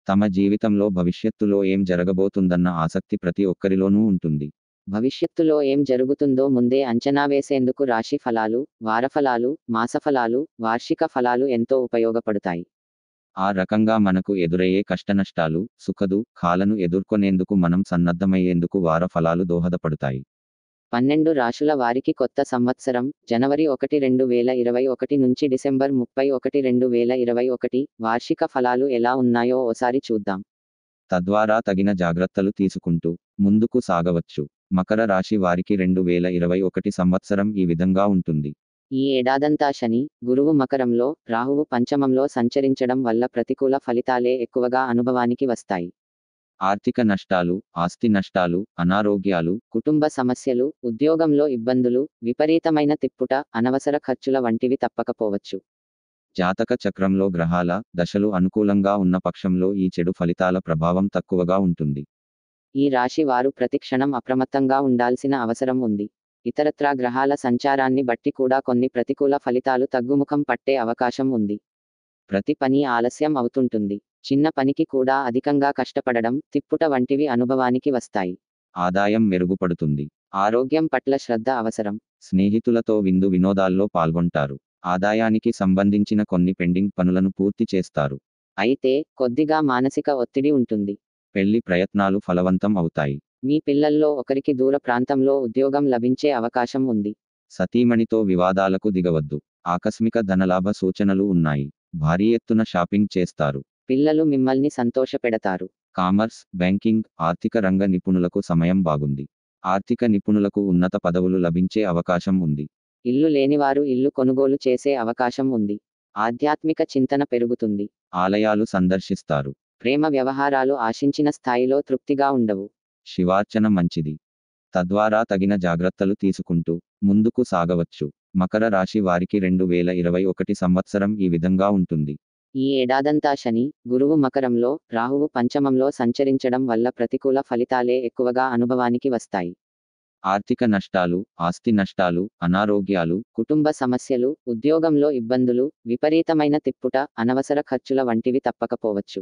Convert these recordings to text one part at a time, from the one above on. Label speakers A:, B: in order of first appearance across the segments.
A: తమ జీవితంలో భవిష్యత్తులో ఏం జరగబోతుందన్న ఆసక్తి ప్రతి ఒక్కరిలోనూ ఉంటుంది
B: భవిష్యత్తులో ఏం జరుగుతుందో ముందే అంచనా వేసేందుకు రాశి ఫలాలు వారఫలాలు మాసఫలాలు వార్షిక ఫలాలు ఎంతో ఉపయోగపడతాయి
A: ఆ రకంగా మనకు ఎదురయ్యే కష్టనష్టాలు సుఖదు ఖాలను ఎదుర్కొనేందుకు మనం సన్నద్ధమయ్యేందుకు వార ఫలాలు దోహదపడతాయి
B: పన్నెండు రాశుల వారికి కొత్త సంవత్సరం జనవరి ఒకటి రెండు వేల ఇరవై ఒకటి నుంచి డిసెంబర్ ముప్పై ఒకటి రెండు వేల ఇరవై ఒకటి వార్షిక ఫలాలు ఎలా ఉన్నాయో ఓసారి చూద్దాం
A: తద్వారా తగిన జాగ్రత్తలు తీసుకుంటూ ముందుకు సాగవచ్చు మకర రాశి వారికి రెండు వేల ఇరవై ఒకటి సంవత్సరం ఈ విధంగా ఉంటుంది
B: ఈ ఏడాదంతా శని గురువు మకరంలో రాహువు పంచమంలో సంచరించడం వల్ల ప్రతికూల ఫలితాలే ఎక్కువగా అనుభవానికి వస్తాయి
A: ఆర్థిక నష్టాలు ఆస్తి నష్టాలు అనారోగ్యాలు
B: కుటుంబ సమస్యలు ఉద్యోగంలో ఇబ్బందులు విపరీతమైన తిప్పుట అనవసర ఖర్చుల వంటివి తప్పకపోవచ్చు
A: జాతక చక్రంలో గ్రహాల దశలు అనుకూలంగా ఉన్న పక్షంలో ఈ చెడు ఫలితాల ప్రభావం తక్కువగా ఉంటుంది
B: ఈ రాశి వారు ప్రతిక్షణం అప్రమత్తంగా ఉండాల్సిన అవసరం ఉంది ఇతరత్రా గ్రహాల సంచారాన్ని బట్టి కూడా కొన్ని ప్రతికూల ఫలితాలు తగ్గుముఖం పట్టే అవకాశం ఉంది ప్రతి పని ఆలస్యం అవుతుంటుంది చిన్న పనికి కూడా అధికంగా కష్టపడడం తిప్పుట వంటివి అనుభవానికి వస్తాయి
A: ఆదాయం మెరుగుపడుతుంది
B: ఆరోగ్యం పట్ల శ్రద్ధ అవసరం
A: స్నేహితులతో విందు వినోదాల్లో పాల్గొంటారు ఆదాయానికి సంబంధించిన కొన్ని పెండింగ్ పనులను పూర్తి చేస్తారు
B: అయితే కొద్దిగా మానసిక ఒత్తిడి ఉంటుంది
A: పెళ్లి ప్రయత్నాలు ఫలవంతం అవుతాయి
B: మీ పిల్లల్లో ఒకరికి దూర ప్రాంతంలో ఉద్యోగం లభించే అవకాశం ఉంది
A: సతీమణితో వివాదాలకు దిగవద్దు ఆకస్మిక ధనలాభ సూచనలు ఉన్నాయి భారీ ఎత్తున షాపింగ్ చేస్తారు
B: పిల్లలు మిమ్మల్ని సంతోషపెడతారు
A: కామర్స్ బ్యాంకింగ్ ఆర్థిక రంగ నిపుణులకు సమయం బాగుంది ఆర్థిక నిపుణులకు ఉన్నత పదవులు లభించే అవకాశం ఉంది
B: ఇల్లు లేనివారు ఇల్లు కొనుగోలు చేసే అవకాశం ఉంది ఆధ్యాత్మిక చింతన పెరుగుతుంది
A: ఆలయాలు సందర్శిస్తారు
B: ప్రేమ వ్యవహారాలు ఆశించిన స్థాయిలో తృప్తిగా ఉండవు
A: శివార్చన మంచిది తద్వారా తగిన జాగ్రత్తలు తీసుకుంటూ ముందుకు సాగవచ్చు మకర రాశి వారికి రెండు వేల ఇరవై ఒకటి సంవత్సరం ఈ విధంగా ఉంటుంది
B: ఈ ఏడాదంతా శని గురువు మకరంలో రాహువు పంచమంలో సంచరించడం వల్ల ప్రతికూల ఫలితాలే ఎక్కువగా అనుభవానికి వస్తాయి
A: ఆర్థిక నష్టాలు ఆస్తి నష్టాలు అనారోగ్యాలు
B: కుటుంబ సమస్యలు ఉద్యోగంలో ఇబ్బందులు విపరీతమైన తిప్పుట అనవసర ఖర్చుల వంటివి తప్పకపోవచ్చు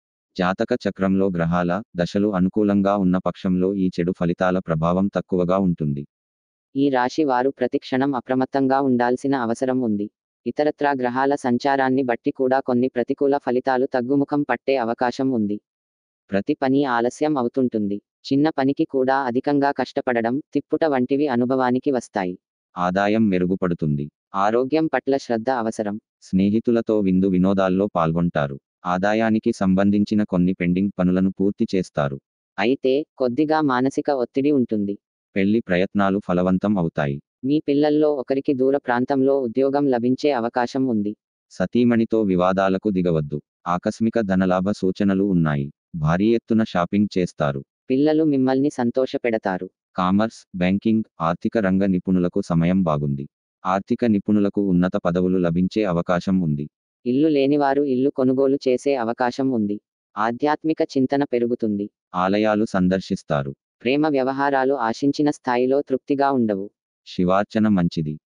A: జాతక చక్రంలో గ్రహాల దశలు అనుకూలంగా ఉన్న పక్షంలో ఈ చెడు ఫలితాల ప్రభావం తక్కువగా ఉంటుంది
B: ఈ రాశి వారు ప్రతిక్షణం అప్రమత్తంగా ఉండాల్సిన అవసరం ఉంది ఇతరత్రా గ్రహాల సంచారాన్ని బట్టి కూడా కొన్ని ప్రతికూల ఫలితాలు తగ్గుముఖం పట్టే అవకాశం ఉంది ప్రతి పని ఆలస్యం అవుతుంటుంది చిన్న పనికి కూడా అధికంగా కష్టపడడం తిప్పుట వంటివి అనుభవానికి వస్తాయి
A: ఆదాయం మెరుగుపడుతుంది
B: ఆరోగ్యం పట్ల శ్రద్ధ అవసరం
A: స్నేహితులతో విందు వినోదాల్లో పాల్గొంటారు ఆదాయానికి సంబంధించిన కొన్ని పెండింగ్ పనులను పూర్తి చేస్తారు
B: అయితే కొద్దిగా మానసిక ఒత్తిడి ఉంటుంది
A: పెళ్లి ప్రయత్నాలు ఫలవంతం అవుతాయి
B: మీ పిల్లల్లో ఒకరికి దూర ప్రాంతంలో ఉద్యోగం లభించే అవకాశం ఉంది
A: సతీమణితో వివాదాలకు దిగవద్దు ఆకస్మిక ధనలాభ సూచనలు ఉన్నాయి భారీ ఎత్తున షాపింగ్ చేస్తారు
B: పిల్లలు మిమ్మల్ని సంతోషపెడతారు
A: కామర్స్ బ్యాంకింగ్ ఆర్థిక రంగ నిపుణులకు సమయం బాగుంది ఆర్థిక నిపుణులకు ఉన్నత పదవులు లభించే అవకాశం ఉంది
B: ఇల్లు లేనివారు ఇల్లు కొనుగోలు చేసే అవకాశం ఉంది ఆధ్యాత్మిక చింతన పెరుగుతుంది
A: ఆలయాలు సందర్శిస్తారు
B: ప్రేమ వ్యవహారాలు ఆశించిన స్థాయిలో తృప్తిగా ఉండవు
A: శివార్చన మంచిది